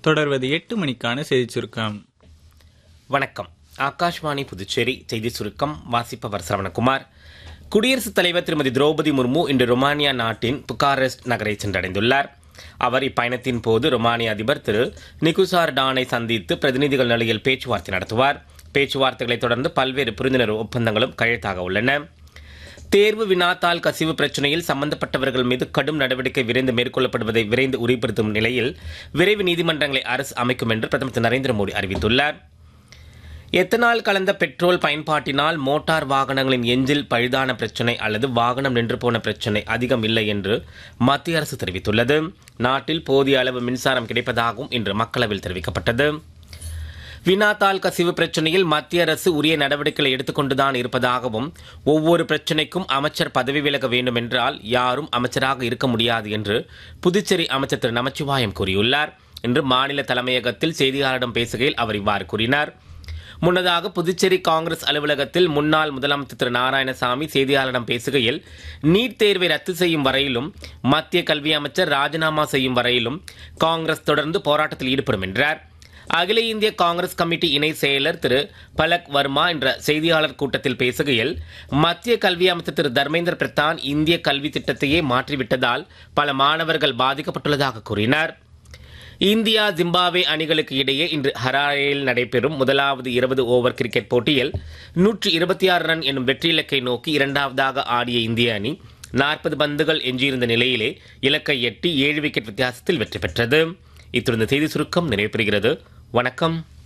தொடர்வது எட்டு மணிக்கான செய்திச் சுருக்கம் வணக்கம் ஆகாஷ்வாணி புதுச்சேரி செய்தி சுருக்கம் வாசிப்பவர் சரவணகுமார் குடியரசுத் தலைவர் திருமதி திரௌபதி முர்மு இன்று ரொமானியா நாட்டின் புகாரெஸ்ட் நகரை சென்றடைந்துள்ளார் அவர் இப்பயணத்தின் போது ரொமானிய அதிபர் திரு நிகுசார் டானை சந்தித்து பிரதிநிதிகள் நிலையில் பேச்சுவார்த்தை நடத்துவார் பேச்சுவார்த்தைகளைத் தொடர்ந்து பல்வேறு புரிந்துணர்வு ஒப்பந்தங்களும் கையெழுத்தாக உள்ளன தேர்வு வினாத்தாள் கசிவு பிரச்சனையில் சம்பந்தப்பட்டவர்கள் மீது கடும் நடவடிக்கை விரைந்து மேற்கொள்ளப்படுவதை விரைந்து உறுதிப்படுத்தும் நிலையில் விரைவு நீதிமன்றங்களை அரசு அமைக்கும் என்று பிரதமர் திரு நரேந்திர மோடி அறிவித்துள்ளார் எத்தனால் கலந்த பெட்ரோல் பயன்பாட்டினால் மோட்டார் வாகனங்களின் எஞ்சில் பழுதான பிரச்சனை அல்லது வாகனம் நின்று போன பிரச்சனை அதிகம் இல்லை என்று மத்திய அரசு தெரிவித்துள்ளது நாட்டில் போதிய அளவு மின்சாரம் கிடைப்பதாகவும் இன்று மக்களவையில் தெரிவிக்கப்பட்டது வினாத்தாள் கசிவு பிரச்சனையில் மத்திய அரசு உரிய நடவடிக்கைகளை எடுத்துக்கொண்டுதான் இருப்பதாகவும் ஒவ்வொரு பிரச்சனைக்கும் அமைச்சர் பதவி விலக வேண்டும் என்றால் யாரும் அமைச்சராக இருக்க முடியாது என்று புதுச்சேரி அமைச்சர் திரு நமச்சிவாயம் கூறியுள்ளார் இன்று மாநில தலைமையகத்தில் செய்தியாளரிடம் பேசுகையில் அவர் இவ்வாறு கூறினார் முன்னதாக புதுச்சேரி காங்கிரஸ் அலுவலகத்தில் முன்னாள் முதலமைச்சர் திரு நாராயணசாமி செய்தியாளரிடம் பேசுகையில் நீட் தேர்வை ரத்து செய்யும் வரையிலும் மத்திய கல்வி அமைச்சர் ராஜினாமா செய்யும் வரையிலும் காங்கிரஸ் தொடர்ந்து போராட்டத்தில் ஈடுபடும் என்றார் அகில இந்திய காங்கிரஸ் கமிட்டி இணை செயலர் திரு பலக் வர்மா என்ற செய்தியாளர் கூட்டத்தில் பேசுகையில் மத்திய கல்வி அமைச்சர் திரு தர்மேந்திர பிரதான் இந்திய கல்வி திட்டத்தையே மாற்றிவிட்டதால் பல மாணவர்கள் பாதிக்கப்பட்டுள்ளதாக கூறினார் இந்தியா ஜிம்பாப்வே அணிகளுக்கு இடையே இன்று ஹராரேயில் நடைபெறும் முதலாவது இருபது ஓவர் கிரிக்கெட் போட்டியில் நூற்றி இருபத்தி ஆறு ரன் என்னும் வெற்றி இலக்கை நோக்கி இரண்டாவதாக ஆடிய இந்திய அணி நாற்பது பந்துகள் எஞ்சியிருந்த நிலையிலே இலக்கை எட்டி ஏழு விக்கெட் வித்தியாசத்தில் வெற்றி பெற்றது இத்துடன் இந்த செய்தி சுருக்கம் நிறைவு பெறுகிறது வணக்கம்